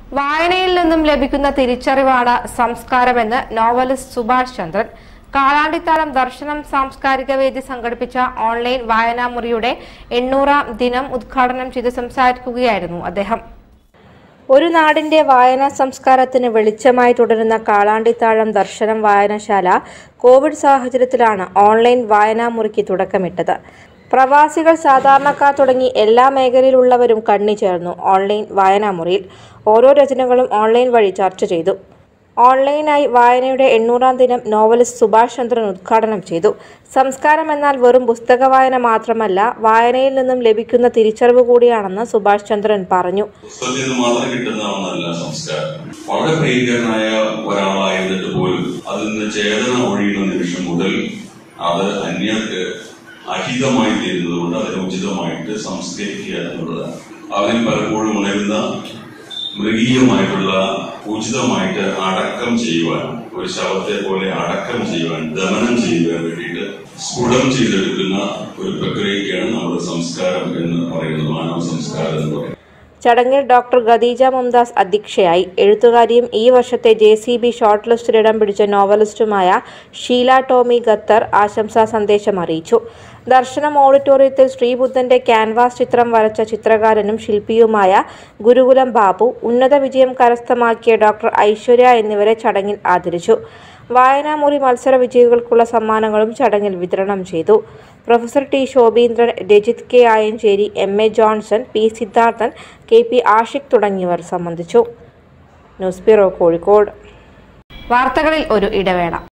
വായനയിൽ നിന്നും ലഭിക്കുന്ന തിരിച്ചറിവാണ് സംസ്കാരമെന്ന് നോവലിസ്റ്റ് സുഭാഷ് ചന്ദ്രൻ കാളാണ്ടിത്താളം ദർശനം സാംസ്കാരിക വേദി സംഘടിപ്പിച്ച ഓൺലൈൻ വായനാമുറിയുടെ എണ്ണൂറാം ദിനം ഉദ്ഘാടനം ചെയ്ത് സംസാരിക്കുകയായിരുന്നു അദ്ദേഹം ഒരു നാടിന്റെ വായനാ സംസ്കാരത്തിന് വെളിച്ചമായി തുടരുന്ന കാളാണ്ടിത്താഴം ദർശനം വായനശാല കോവിഡ് സാഹചര്യത്തിലാണ് ഓൺലൈൻ വായനാമുറിക്ക് തുടക്കമിട്ടത് പ്രവാസികൾ സാധാരണക്കാർ തുടങ്ങി എല്ലാ മേഖലയിലുള്ളവരും കണ്ണിച്ചേർന്നു ഓൺലൈൻ വായനാമുറിയിൽ ഓരോ രചനകളും ഓൺലൈൻ വഴി ചർച്ച ചെയ്തു ഓൺലൈനായി വായനയുടെ എണ്ണൂറാം ദിനം നോവലിസ്റ്റ് സുഭാഷ് ചന്ദ്രൻ ഉദ്ഘാടനം ചെയ്തു സംസ്കാരം എന്നാൽ വെറും പുസ്തക വായന മാത്രമല്ല വായനയിൽ നിന്നും ലഭിക്കുന്ന തിരിച്ചറിവ് കൂടിയാണെന്ന് സുഭാഷ് ചന്ദ്രൻ പറഞ്ഞു പുസ്തകത്തിൽ നിന്ന് മാത്രം കിട്ടുന്ന ഒന്നല്ല സംസ്കാരം വളരെ പ്രിയങ്കരനായ ഒരാളായിരുന്നിട്ട് പോലും അതിൽ നിന്ന് ചേതന ഒഴിയുന്ന നിമിഷം മുതൽ അത് അന്യർക്ക് അഹിതമായി തീരുന്നത് കൊണ്ട് അതിനെ ഉചിതമായിട്ട് സംസ്കരിക്കുക എന്നുള്ളതാണ് അവനിൽ പലപ്പോഴും ഉണരുന്ന മൃഗീയമായിട്ടുള്ള ഉചിതമായിട്ട് അടക്കം ചെയ്യുവാൻ ഒരു ശവത്തെ പോലെ അടക്കം ചെയ്യുവാൻ ദമനം ചെയ്യുവാൻ വേണ്ടിയിട്ട് സ്ഫുടം ചെയ്തെടുക്കുന്ന ഒരു പ്രക്രിയയ്ക്കാണ് നമ്മുടെ സംസ്കാരം എന്ന് പറയുന്നത് മാനവ സംസ്കാരം എന്ന് പറയുന്നത് ചടങ്ങിൽ ഡോക്ടർ ഖദീജ മുംതാസ് അധ്യക്ഷയായി എഴുത്തുകാരിയും ഈ വർഷത്തെ ജെ സി ബി ഷോർട്ട് ലിസ്റ്റിൽ ഇടം പിടിച്ച നോവലിസ്റ്റുമായ ഷീല ടോമി ഖത്തർ ആശംസാ സന്ദേശം അറിയിച്ചു ദർശനം ഓഡിറ്റോറിയത്തിൽ ശ്രീബുദ്ധന്റെ ക്യാൻവാസ് ചിത്രം വരച്ച ചിത്രകാരനും ശില്പിയുമായ ഗുരുകുലം ബാബു ഉന്നത വിജയം കരസ്ഥമാക്കിയ ഡോക്ടർ ഐശ്വര്യ എന്നിവരെ ചടങ്ങിൽ ആദരിച്ചു വായനാമുറി മത്സര വിജയികൾക്കുള്ള സമ്മാനങ്ങളും ചടങ്ങിൽ വിതരണം ചെയ്തു professor T Shobheendran Rajith K Ayanchery M A Johnson P Siddharthan K P Ashiq തുടങ്ങിയവർ സംബന്ധിച്ചു ന്യൂസ് ബ്യൂറോ കോഴിക്കോട് വാർത്തകളിൽ ഒരു ഇടവേള